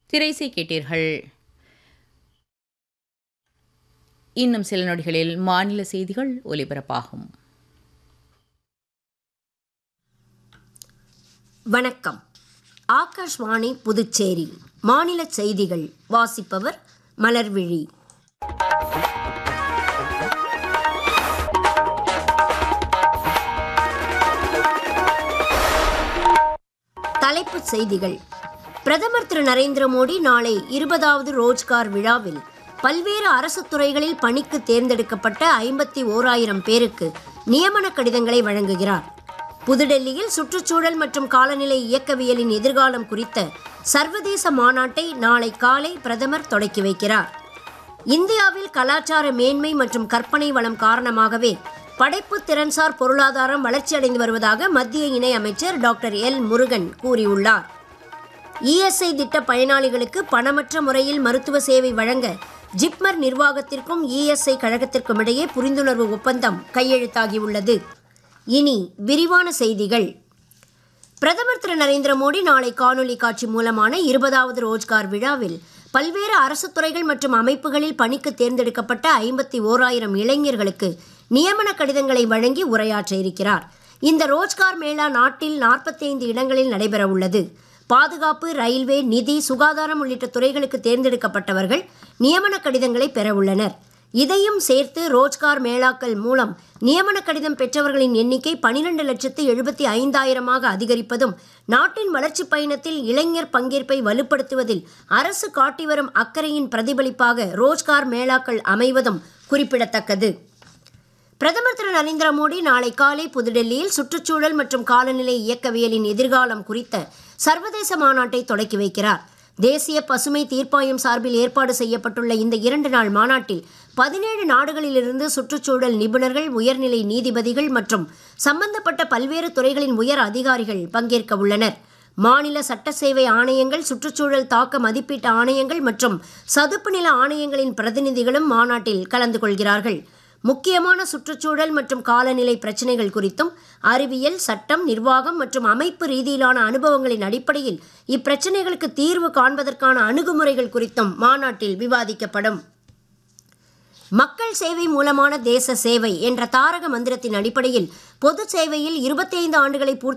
திரைசை கேட்டீர்கள் இன்னும் சில நொடிகளில் மாநில செய்திகள் ஒலிபரப்பாகும் வணக்கம் ஆகாஷ்வாணி புதுச்சேரி மாநில செய்திகள் வாசிப்பவர் மலர்விழி தலைப்புச் செய்திகள் பிரதமர் திரு நரேந்திர மோடி நாளை இருபதாவது ரோஜ்கார் விழாவில் பல்வேறு அரசு துறைகளில் பணிக்கு தேர்ந்தெடுக்கப்பட்ட ஐம்பத்தி ஓராயிரம் பேருக்கு நியமன கடிதங்களை வழங்குகிறார் புதுடெல்லியில் சுற்றுச்சூழல் மற்றும் காலநிலை இயக்கவியலின் எதிர்காலம் குறித்த சர்வதேச மாநாட்டை நாளை காலை பிரதமர் தொடக்கி வைக்கிறார் இந்தியாவில் கலாச்சார மேன்மை மற்றும் கற்பனை வளம் காரணமாகவே படைப்பு திறன்சார் பொருளாதாரம் வளர்ச்சியடைந்து வருவதாக மத்திய இணை அமைச்சர் டாக்டர் எல் முருகன் கூறியுள்ளார் இஎஸ்ஐ திட்ட பயனாளிகளுக்கு பணமற்ற முறையில் மருத்துவ சேவை வழங்க ஜிப்மர் நிர்வாகத்திற்கும் இஎஸ்ஐ கழகத்திற்கும் இடையே புரிந்துணர்வு ஒப்பந்தம் கையெழுத்தாகியுள்ளது இனி விரிவான செய்திகள் பிரதமர் திரு நரேந்திர மோடி நாளை காணொலி காட்சி மூலமான இருபதாவது ரோஜ்கார் விழாவில் பல்வேறு அரசு துறைகள் மற்றும் அமைப்புகளில் பணிக்கு தேர்ந்தெடுக்கப்பட்ட ஐம்பத்தி ஓராயிரம் இளைஞர்களுக்கு நியமன கடிதங்களை வழங்கி உரையாற்ற இருக்கிறார் இந்த ரோஜ்கார் மேளா நாட்டில் நாற்பத்தி ஐந்து இடங்களில் நடைபெற உள்ளது பாதுகாப்பு ரயில்வே நிதி சுகாதாரம் உள்ளிட்ட துறைகளுக்கு தேர்ந்தெடுக்கப்பட்டவர்கள் நியமன கடிதங்களை பெற உள்ளனர் இதையும் சேர்த்து ரோஜ்கார் மேளாக்கள் மூலம் நியமன கடிதம் பெற்றவர்களின் எண்ணிக்கை பனிரெண்டு லட்சத்து எழுபத்தி ஐந்தாயிரமாக அதிகரிப்பதும் நாட்டின் வளர்ச்சி பயணத்தில் இளைஞர் பங்கேற்பை வலுப்படுத்துவதில் அரசு காட்டி வரும் அக்கறையின் பிரதிபலிப்பாக ரோஜ்கார் மேளாக்கள் அமைவதும் குறிப்பிடத்தக்கது பிரதமர் திரு நரேந்திர மோடி நாளை காலை புதுடெல்லியில் சுற்றுச்சூழல் மற்றும் காலநிலை இயக்கவியலின் எதிர்காலம் குறித்த சர்வதேச மாநாட்டை தொடக்கி வைக்கிறார் தேசிய பசுமை தீர்ப்பாயம் சார்பில் ஏற்பாடு செய்யப்பட்டுள்ள இந்த இரண்டு நாள் மாநாட்டில் பதினேழு நாடுகளிலிருந்து சுற்றுச்சூழல் நிபுணர்கள் உயர்நிலை நீதிபதிகள் மற்றும் சம்பந்தப்பட்ட பல்வேறு துறைகளின் உயர் அதிகாரிகள் பங்கேற்க உள்ளனர் மாநில சட்ட சேவை ஆணையங்கள் சுற்றுச்சூழல் தாக்க மதிப்பீட்டு ஆணையங்கள் மற்றும் சதுப்பு நில ஆணையங்களின் பிரதிநிதிகளும் மாநாட்டில் கலந்து கொள்கிறார்கள் முக்கியமான சுற்றுச்சூழல் மற்றும் காலநிலை பிரச்சினைகள் குறித்தும் அறிவியல் சட்டம் நிர்வாகம் மற்றும் அமைப்பு ரீதியிலான அனுபவங்களின் அடிப்படையில் இப்பிரச்சினைகளுக்கு தீர்வு காண்பதற்கான அணுகுமுறைகள் குறித்தும் மாநாட்டில் விவாதிக்கப்படும் மக்கள் சேவை மூலமான தேச சேவை என்ற தாரக மந்திரத்தின் அடிப்படையில் பொது சேவையில் இருபத்தி ஐந்து ஆண்டுகளை பூர்த்தி